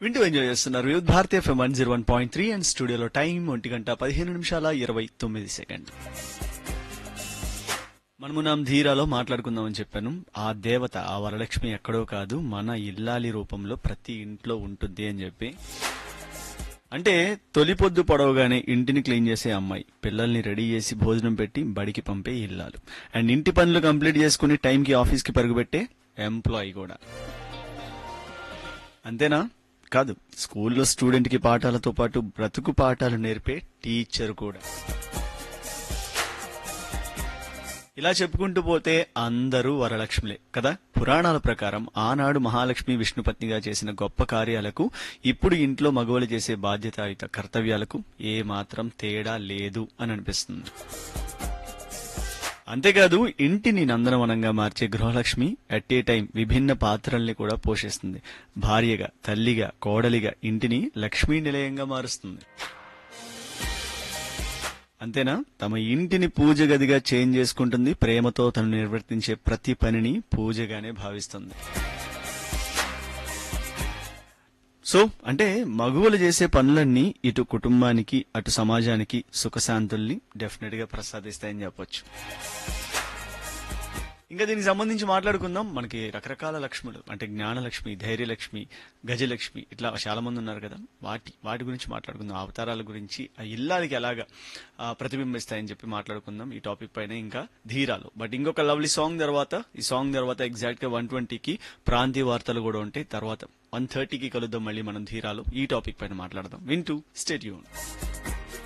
వింటూ ఎంజాయ్ చేస్తున్నారు యూత్ భారతీయ FM one zero one point three and స్టూడియోలో టైం ఒంటి గంట పదిహేను నిమిషాల ఇరవై తొమ్మిది సెకండ్ మనము నాం ధీరాలో మాట్లాడుకుందామని చెప్పాను ఆ దేవత ఆ వరలక్ష్మి ఎక్కడో కాదు మన ఇల్లాలి రూపంలో ప్రతి ఇంట్లో ఉంటుంది అని చెప్పి అంటే తొలి పొద్దు పొడవగానే ఇంటిని క్లీన్ చేసే అమ్మాయి పిల్లల్ని రెడీ చేసి భోజనం పెట్టి బడికి పంపే ఇల్లాలు అండ్ ఇంటి పనులు కంప్లీట్ చేసుకుని టైంకి ఆఫీస్కి పరుగుపెట్టే ఎంప్లాయీ కూడా అంతేనా కాదు స్కూల్లో స్టూడెంట్ కి పాఠాలతో పాటు బ్రతుకు పాఠాలు నేర్పే టీచర్ కూడా ఇలా చెప్పుకుంటూ పోతే అందరూ వరలక్ష్మిలే కదా పురాణాల ప్రకారం ఆనాడు మహాలక్ష్మి విష్ణుపత్నిగా చేసిన గొప్ప కార్యాలకు ఇప్పుడు ఇంట్లో మగవాళ్ళు చేసే బాధ్యతాయుత కర్తవ్యాలకు ఏ మాత్రం తేడా లేదు అని అనిపిస్తుంది అంతేకాదు ఇంటిని నందనవనంగా మార్చే గృహలక్ష్మి అట్ ఏ టైం విభిన్న పాత్రల్ని కూడా పోషిస్తుంది భార్యగా తల్లిగా కోడలిగా ఇంటిని లక్ష్మీ నిలయంగా మారుస్తుంది అంతేనా తమ ఇంటిని పూజ గదిగా చేంజ్ చేసుకుంటుంది ప్రేమతో తను నిర్వర్తించే ప్రతి పనిని పూజగానే భావిస్తుంది సో అంటే మగువలు చేసే పనులన్నీ ఇటు కుటుంబానికి అటు సమాజానికి సుఖశాంతుల్ని డెఫినెట్ గా ప్రసాదిస్తాయని చెప్పొచ్చు ఇంకా దీనికి సంబంధించి మాట్లాడుకుందాం మనకి రకరకాల లక్ష్ములు అంటే జ్ఞానలక్ష్మి ధైర్యలక్ష్మి గజలక్ష్మి ఇట్లా చాలా మంది ఉన్నారు కదా వాటి వాటి గురించి మాట్లాడుకుందాం అవతారాల గురించి ఆ ఇల్లాలకి ఎలాగా ఆ, ప్రతిబింబిస్తాయని చెప్పి మాట్లాడుకుందాం ఈ టాపిక్ పైన ఇంకా ధీరాలు బట్ ఇంకొక లవ్లీ సాంగ్ తర్వాత ఈ సాంగ్ తర్వాత ఎగ్జాక్ట్ గా వన్ ట్వంటీకి ప్రాంతీయ వార్తలు కూడా ఉంటాయి తర్వాత వన్ థర్టీకి కలుద్దాం మళ్ళీ మనం ధీరాలు ఈ టాపిక్ పైన మాట్లాడదాం వింటూ స్టేట్ యూన్